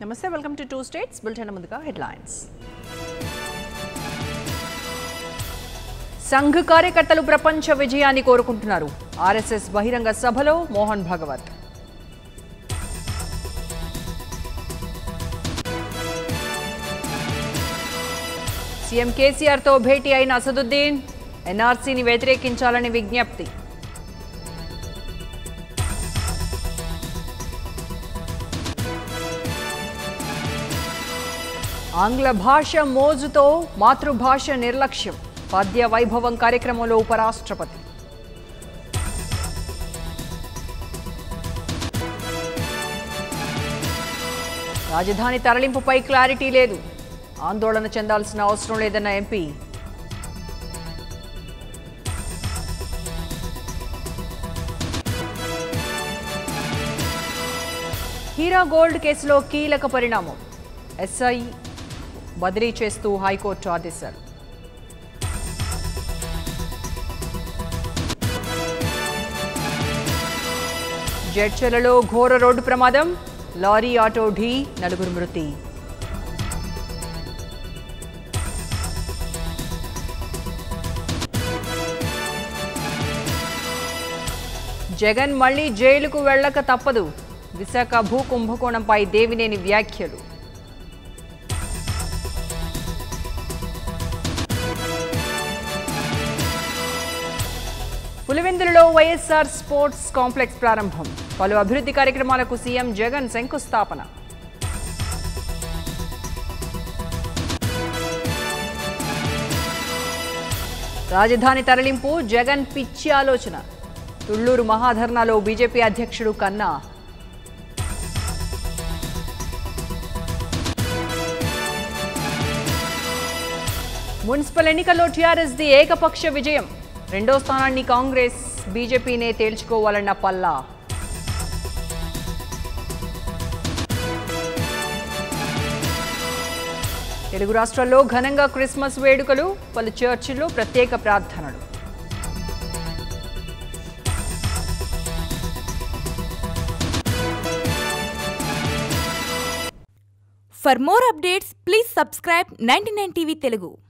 నమస్తే welcome to two states bulletin ముందుగా headlines Sangh కార్యకర్తలు ప్రపంచ విజయాన్ని కోరుకుంటున్నారు ఆర్ఎస్ఎస్ బహిరంగ సభలో మోహన్ భగవత్ సీఎం కేసీఆర్తో భేటీ అయిన అసదుద్దీన్ ఎన్ఆర్సీని వ్యతిరేకించాలని విజ్ఞప్తి ఆంగ్ల భాష మోజుతో మాతృభాష నిర్లక్ష్యం పద్య వైభవం కార్యక్రమంలో ఉపరాష్ట్రపతి రాజధాని తరలింపుపై క్లారిటీ లేదు ఆందోళన చెందాల్సిన అవసరం లేదన్న ఎంపీ హీరా గోల్డ్ కేసులో కీలక పరిణామం ఎస్ఐ బదిలీ చేస్తూ హైకోర్టు ఆదేశాలు జడ్చలలో ఘోర రోడ్డు ప్రమాదం లారీ ఆటో ఢీ నలుగురు మృతి జగన్ మళ్లీ జైలుకు వెళ్ళక తప్పదు విశాఖ భూ కుంభకోణంపై దేవినేని వ్యాఖ్యలు పులివెందులలో వైఎస్ఆర్ స్పోర్ట్స్ కాంప్లెక్స్ ప్రారంభం పలు అభివృద్ధి కార్యక్రమాలకు సీఎం జగన్ శంకుస్థాపన రాజధాని తరలింపు జగన్ పిచ్చి ఆలోచన తుళ్లూరు మహాధర్నాలో బీజేపీ అధ్యక్షుడు కన్నా మున్సిపల్ ఎన్నికల్లో టీఆర్ఎస్ది ఏకపక్ష విజయం రెండో స్థానాన్ని కాంగ్రెస్ బీజేపీనే తేల్చుకోవాలన్న పల్లా తెలుగు రాష్ట్రాల్లో ఘనంగా క్రిస్మస్ వేడుకలు పలు చర్చిల్లో ప్రత్యేక ప్రార్థనలు For more updates, please subscribe 99 TV Telugu.